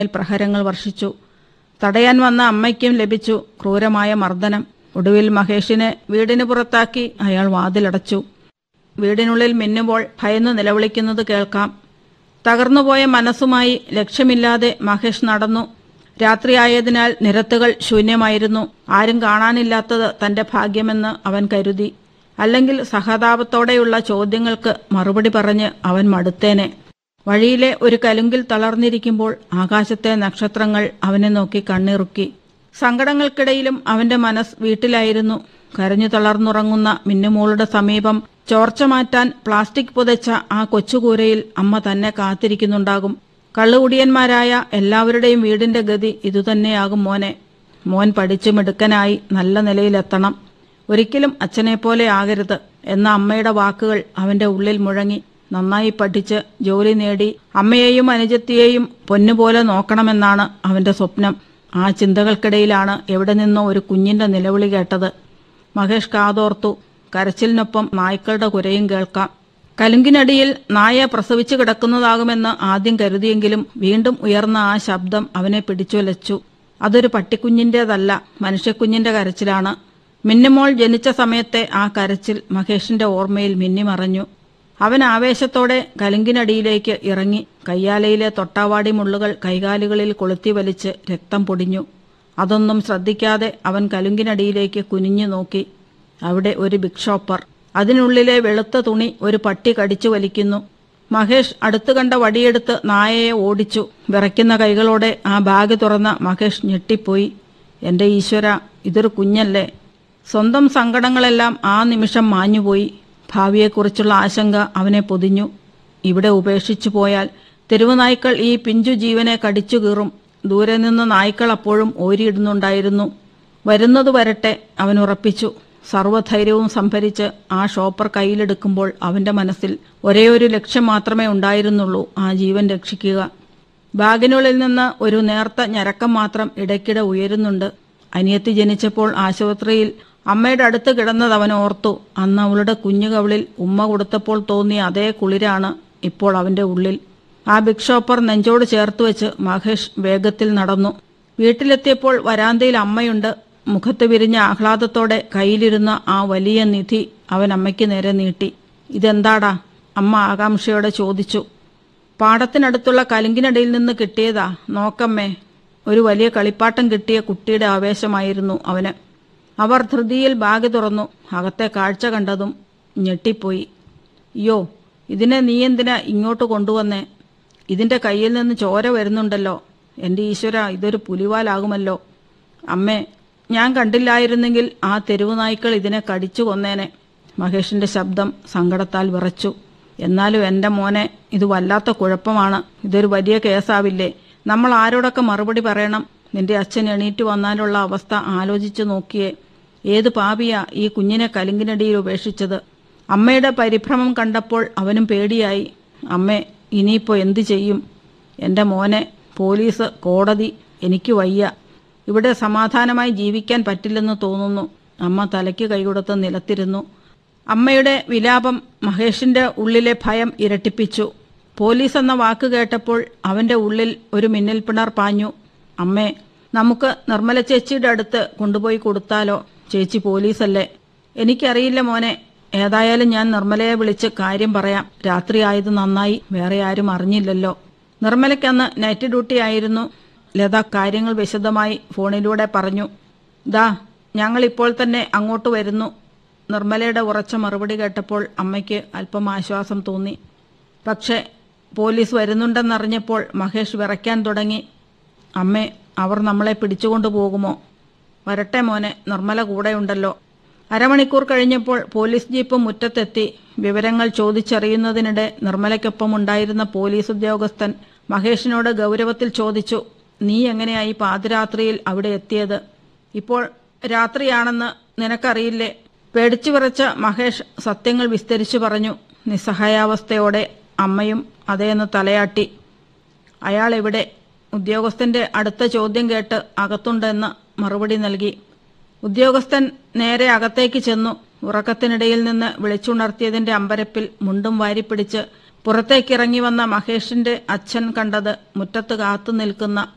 പ്രഹരങ്ങൾ വർഷിച്ചു തടയാൻ വന്ന അമ്മയ്ക്കും ലഭിച്ചു ക്രൂരമായ മർദ്ദനം ഒടുവിൽ മഹേഷിനെ വീടിന് പുറത്താക്കി അയാൾ വാതിലടച്ചു വീടിനുള്ളിൽ മിന്നുമ്പോൾ ഭയന്ന് നിലവിളിക്കുന്നത് കേൾക്കാം തകർന്നുപോയ മനസ്സുമായി ലക്ഷ്യമില്ലാതെ മഹേഷ് നടന്നു രാത്രിയായതിനാൽ നിരത്തുകൾ ശൂന്യമായിരുന്നു ആരും കാണാനില്ലാത്തത് തന്റെ ഭാഗ്യമെന്ന് അവൻ കരുതി അല്ലെങ്കിൽ സഹതാപത്തോടെയുള്ള ചോദ്യങ്ങൾക്ക് മറുപടി പറഞ്ഞ് അവൻ മടുത്തേനെ വഴിയിലെ ഒരു കലുങ്കിൽ തളർന്നിരിക്കുമ്പോൾ ആകാശത്തെ നക്ഷത്രങ്ങൾ അവനെ നോക്കി കണ്ണിറുക്കി സങ്കടങ്ങൾക്കിടയിലും അവന്റെ മനസ്സ് വീട്ടിലായിരുന്നു കരഞ്ഞു തളർന്നുറങ്ങുന്ന മിന്നുമോളുടെ സമീപം ചോർച്ച മാറ്റാൻ പ്ലാസ്റ്റിക് പുതച്ച ആ കൊച്ചുകൂരയിൽ അമ്മ തന്നെ കാത്തിരിക്കുന്നുണ്ടാകും കള്ളുകുടിയന്മാരായ എല്ലാവരുടെയും വീടിന്റെ ഗതി ഇതുതന്നെയാകും മോനെ മോൻ പഠിച്ചു മിടുക്കനായി നല്ല നിലയിലെത്തണം ഒരിക്കലും അച്ഛനെപ്പോലെ ആകരുത് എന്ന അമ്മയുടെ വാക്കുകൾ അവന്റെ ഉള്ളിൽ മുഴങ്ങി നന്നായി പഠിച്ച് ജോലി നേടി അമ്മയെയും അനുജത്തിയെയും പൊന്നുപോലെ നോക്കണമെന്നാണ് അവന്റെ സ്വപ്നം ആ ചിന്തകൾക്കിടയിലാണ് എവിടെ നിന്നോ ഒരു കുഞ്ഞിന്റെ നിലവിളി കേട്ടത് മഹേഷ് കാതോർത്തു കരച്ചിലിനൊപ്പം നായ്ക്കളുടെ കുരയും കേൾക്കാം കലുങ്കിനടിയിൽ നായ പ്രസവിച്ചു കിടക്കുന്നതാകുമെന്ന് ആദ്യം കരുതിയെങ്കിലും വീണ്ടും ഉയർന്ന ആ ശബ്ദം അവനെ പിടിച്ചുലച്ചു അതൊരു പട്ടിക്കുഞ്ഞിന്റേതല്ല മനുഷ്യക്കുഞ്ഞിന്റെ കരച്ചിലാണ് മിന്നുമോൾ ജനിച്ച സമയത്തെ ആ കരച്ചിൽ മഹേഷിന്റെ ഓർമ്മയിൽ മിന്നിമറഞ്ഞു അവൻ ആവേശത്തോടെ കലുങ്കിനടിയിലേക്ക് ഇറങ്ങി കയ്യാലയിലെ തൊട്ടാവാടി മുള്ളുകൾ കൈകാലുകളിൽ കൊളുത്തി വലിച്ച് രക്തം പൊടിഞ്ഞു അതൊന്നും ശ്രദ്ധിക്കാതെ അവൻ കലുങ്കിനടിയിലേക്ക് കുനിഞ്ഞു നോക്കി അവിടെ ഒരു ബിഗ് ഷോപ്പർ അതിനുള്ളിലെ വെളുത്ത തുണി ഒരു പട്ടി കടിച്ചു വലിക്കുന്നു മഹേഷ് അടുത്തു കണ്ട വടിയെടുത്ത് നായയെ ഓടിച്ചു വിറയ്ക്കുന്ന കൈകളോടെ ആ ബാഗ് തുറന്ന മഹേഷ് ഞെട്ടിപ്പോയി എന്റെ ഈശ്വര ഇതൊരു കുഞ്ഞല്ലേ സ്വന്തം സങ്കടങ്ങളെല്ലാം ആ നിമിഷം മാഞ്ഞുപോയി ഭാവിയെക്കുറിച്ചുള്ള ആശങ്ക അവനെ പൊതിഞ്ഞു ഇവിടെ ഉപേക്ഷിച്ചു പോയാൽ തെരുവുനായ്ക്കൾ ഈ പിഞ്ചു ജീവനെ കടിച്ചു കീറും ദൂരെ നിന്ന് നായ്ക്കൾ അപ്പോഴും ഓരിയിടുന്നുണ്ടായിരുന്നു വരുന്നത് വരട്ടെ അവൻ ഉറപ്പിച്ചു സർവ്വധൈര്യവും സംഭരിച്ച് ആ ഷോപ്പർ കയ്യിലെടുക്കുമ്പോൾ അവന്റെ മനസ്സിൽ ഒരേയൊരു ലക്ഷ്യം മാത്രമേ ഉണ്ടായിരുന്നുള്ളൂ ആ ജീവൻ രക്ഷിക്കുക ബാഗിനുള്ളിൽ നിന്ന് ഒരു നേർത്ത ഞരക്കം മാത്രം ഇടയ്ക്കിടെ ഉയരുന്നുണ്ട് അനിയത്തി ജനിച്ചപ്പോൾ ആശുപത്രിയിൽ അമ്മയുടെ അടുത്ത് കിടന്നത് അവൻ ഓർത്തു അന്ന് അവളുടെ കുഞ്ഞു കവിളിൽ ഉമ്മ കൊടുത്തപ്പോൾ തോന്നിയ അതേ കുളിരാണ് ഇപ്പോൾ അവന്റെ ഉള്ളിൽ ആ ബിഗ് ഷോപ്പർ നെഞ്ചോട് ചേർത്ത് വെച്ച് മഹേഷ് വേഗത്തിൽ നടന്നു വീട്ടിലെത്തിയപ്പോൾ വരാന്തയിൽ അമ്മയുണ്ട് മുഖത്ത് വിരിഞ്ഞ ആഹ്ലാദത്തോടെ കയ്യിലിരുന്ന ആ വലിയ നിധി അവൻ അമ്മയ്ക്ക് നേരെ നീട്ടി ഇതെന്താടാ അമ്മ ആകാംക്ഷയോടെ ചോദിച്ചു പാടത്തിനടുത്തുള്ള കലുങ്കിനടിയിൽ നിന്ന് കിട്ടിയതാ നോക്കമ്മേ ഒരു വലിയ കളിപ്പാട്ടം കിട്ടിയ കുട്ടിയുടെ ആവേശമായിരുന്നു അവന് അവർ ധൃതിയിൽ ബാഗ് തുറന്നു അകത്തെ കാഴ്ച കണ്ടതും ഞെട്ടിപ്പോയി യോ ഇതിനെ നീ എന്തിനാ ഇങ്ങോട്ട് കൊണ്ടുവന്നേ ഇതിന്റെ കയ്യിൽ നിന്ന് ചോര വരുന്നുണ്ടല്ലോ എന്റെ ഈശ്വര ഇതൊരു പുലിവാലാകുമല്ലോ അമ്മേ ഞാൻ കണ്ടില്ലായിരുന്നെങ്കിൽ ആ തെരുവു നായ്ക്കൾ ഇതിനെ കടിച്ചു കൊന്നേനെ മഹേഷിന്റെ ശബ്ദം സങ്കടത്താൽ വിറച്ചു എന്നാലും എന്റെ മോനെ ഇത് വല്ലാത്ത കുഴപ്പമാണ് ഇതൊരു വലിയ കേസാവില്ലേ നമ്മൾ ആരോടൊക്കെ മറുപടി പറയണം നിന്റെ അച്ഛൻ എണീറ്റ് വന്നാലുള്ള അവസ്ഥ ആലോചിച്ചു നോക്കിയേ ഏത് പാപിയാ ഈ കുഞ്ഞിനെ കലുങ്കിനടിയിൽ ഉപേക്ഷിച്ചത് അമ്മയുടെ പരിഭ്രമം കണ്ടപ്പോൾ അവനും പേടിയായി അമ്മേ ഇനിയിപ്പോ എന്തു ചെയ്യും എന്റെ മോനെ പോലീസ് കോടതി എനിക്ക് വയ്യ ഇവിടെ സമാധാനമായി ജീവിക്കാൻ പറ്റില്ലെന്ന് തോന്നുന്നു അമ്മ തലയ്ക്ക് കൈകൊടുത്ത് നിലത്തിരുന്നു അമ്മയുടെ വിലാപം മഹേഷിന്റെ ഉള്ളിലെ ഭയം ഇരട്ടിപ്പിച്ചു പോലീസ് എന്ന വാക്ക് കേട്ടപ്പോൾ അവന്റെ ഉള്ളിൽ ഒരു മിന്നൽപ്പിണർ പാഞ്ഞു അമ്മേ നമുക്ക് നിർമ്മല ചേച്ചിയുടെ അടുത്ത് കൊണ്ടുപോയി കൊടുത്താലോ ചേച്ചി പോലീസല്ലേ എനിക്കറിയില്ല മോനെ ഏതായാലും ഞാൻ നിർമ്മലയെ വിളിച്ച് കാര്യം പറയാം രാത്രിയായത് നന്നായി വേറെ ആരും അറിഞ്ഞില്ലല്ലോ നിർമ്മലയ്ക്കന്ന് നൈറ്റ് ഡ്യൂട്ടി ആയിരുന്നു ലത കാര്യങ്ങൾ വിശദമായി ഫോണിലൂടെ പറഞ്ഞു ദാ ഞങ്ങൾ ഇപ്പോൾ തന്നെ അങ്ങോട്ട് വരുന്നു നിർമ്മലയുടെ ഉറച്ച മറുപടി കേട്ടപ്പോൾ അമ്മയ്ക്ക് അല്പം ആശ്വാസം തോന്നി പക്ഷേ പോലീസ് വരുന്നുണ്ടെന്നറിഞ്ഞപ്പോൾ മഹേഷ് വിറയ്ക്കാൻ തുടങ്ങി അമ്മേ അവർ നമ്മളെ പിടിച്ചുകൊണ്ടു പോകുമോ വരട്ടെ മോനെ നിർമ്മല കൂടെയുണ്ടല്ലോ അരമണിക്കൂർ കഴിഞ്ഞപ്പോൾ പോലീസ് ജീപ്പ് മുറ്റത്തെത്തി വിവരങ്ങൾ ചോദിച്ചറിയുന്നതിനിടെ നിർമ്മലയ്ക്കൊപ്പം ഉണ്ടായിരുന്ന പോലീസ് ഉദ്യോഗസ്ഥൻ മഹേഷിനോട് ഗൗരവത്തിൽ ചോദിച്ചു നീ എങ്ങനെയായി പാതിരാത്രിയിൽ അവിടെ എത്തിയത് ഇപ്പോൾ രാത്രിയാണെന്ന് നിനക്കറിയില്ലേ പേടിച്ചു വിറച്ച മഹേഷ് സത്യങ്ങൾ വിസ്തരിച്ചു പറഞ്ഞു നിസ്സഹായാവസ്ഥയോടെ അമ്മയും അതേന്ന് തലയാട്ടി അയാൾ എവിടെ ഉദ്യോഗസ്ഥന്റെ അടുത്ത ചോദ്യം കേട്ട് അകത്തുണ്ടെന്ന് മറുപടി നൽകി ഉദ്യോഗസ്ഥൻ നേരെ അകത്തേക്ക് ചെന്നു ഉറക്കത്തിനിടയിൽ നിന്ന് വിളിച്ചുണർത്തിയതിന്റെ അമ്പരപ്പിൽ മുണ്ടും വാരിപ്പിടിച്ച് പുറത്തേക്കിറങ്ങി വന്ന മഹേഷിന്റെ അച്ഛൻ കണ്ടത് മുറ്റത്ത് കാത്തു നിൽക്കുന്ന